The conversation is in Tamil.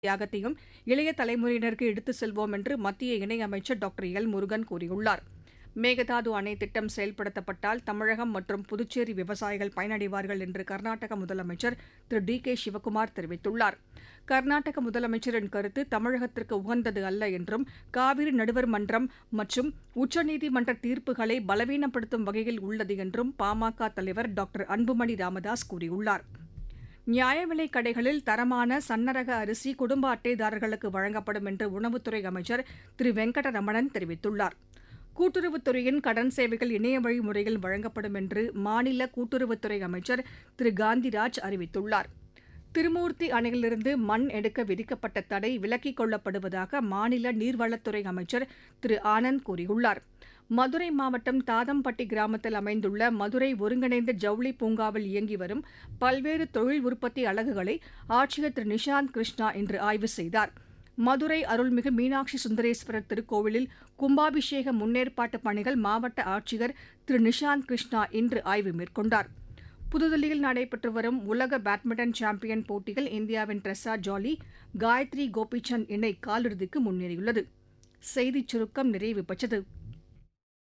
தியாகத்தையும் இளைய தலைமுறையினருக்கு எடுத்துச் செல்வோம் என்று மத்திய இணையமைச்சர் டாக்டர் எல் முருகன் கூறியுள்ளார் மேகதாது அணை திட்டம் செயல்படுத்தப்பட்டால் தமிழகம் மற்றும் புதுச்சேரி விவசாயிகள் பயனடைவார்கள் என்று கர்நாடக முதலமைச்சர் திரு டி கே சிவக்குமார் தெரிவித்துள்ளார் கர்நாடக முதலமைச்சரின் கருத்து தமிழகத்திற்கு உகந்தது அல்ல என்றும் காவிரி நடுவர் மன்றம் மற்றும் உச்சநீதிமன்ற தீர்ப்புகளை பலவீனப்படுத்தும் வகையில் உள்ளது என்றும் பாமக தலைவர் டாக்டர் அன்புமணி ராமதாஸ் கூறியுள்ளார் நியாய விலைக் கடைகளில் தரமான சன்னரக அரிசி குடும்ப அட்டைதாரர்களுக்கு வழங்கப்படும் என்று உணவுத்துறை அமைச்சர் திரு வெங்கடரமணன் தெரிவித்துள்ளார் கூட்டுறவுத்துறையின் கடன் சேவைகள் இணைய வழி முறையில் வழங்கப்படும் என்று மாநில கூட்டுறவுத்துறை அமைச்சர் திரு காந்திராஜ் அறிவித்துள்ளார் திருமூர்த்தி அணையிலிருந்து மண் எடுக்க விதிக்கப்பட்ட தடை விலக்கிக் கொள்ளப்படுவதாக மாநில நீர்வளத்துறை அமைச்சர் திரு ஆனந்த் கூறியுள்ளார் மதுரை மாவட்டம் தாதம்பட்டி கிராமத்தில் அமைந்துள்ள மதுரை ஒருங்கிணைந்த ஜவுளி பூங்காவில் இயங்கி வரும் பல்வேறு தொழில் உற்பத்தி அலகுகளை ஆட்சியர் திரு நிஷாந்த் கிருஷ்ணா இன்று ஆய்வு செய்தார் மதுரை அருள்மிகு மீனாட்சி சுந்தரேஸ்வரர் திருக்கோவிலில் கும்பாபிஷேக முன்னேற்பாட்டு பணிகள் மாவட்ட ஆட்சியர் திரு நிஷாந்த் கிருஷ்ணா இன்று ஆய்வு மேற்கொண்டார் புதுதில்லியில் நடைபெற்று வரும் உலக பேட்மிண்டன் சாம்பியன் போட்டியில் இந்தியாவின் ட்ரெஸா ஜாலி காயத்ரி கோபிசந்த் இணை காலிறுதிக்கு முன்னேறியுள்ளது செய்திச் சுருக்கம் நிறைவு பெற்றது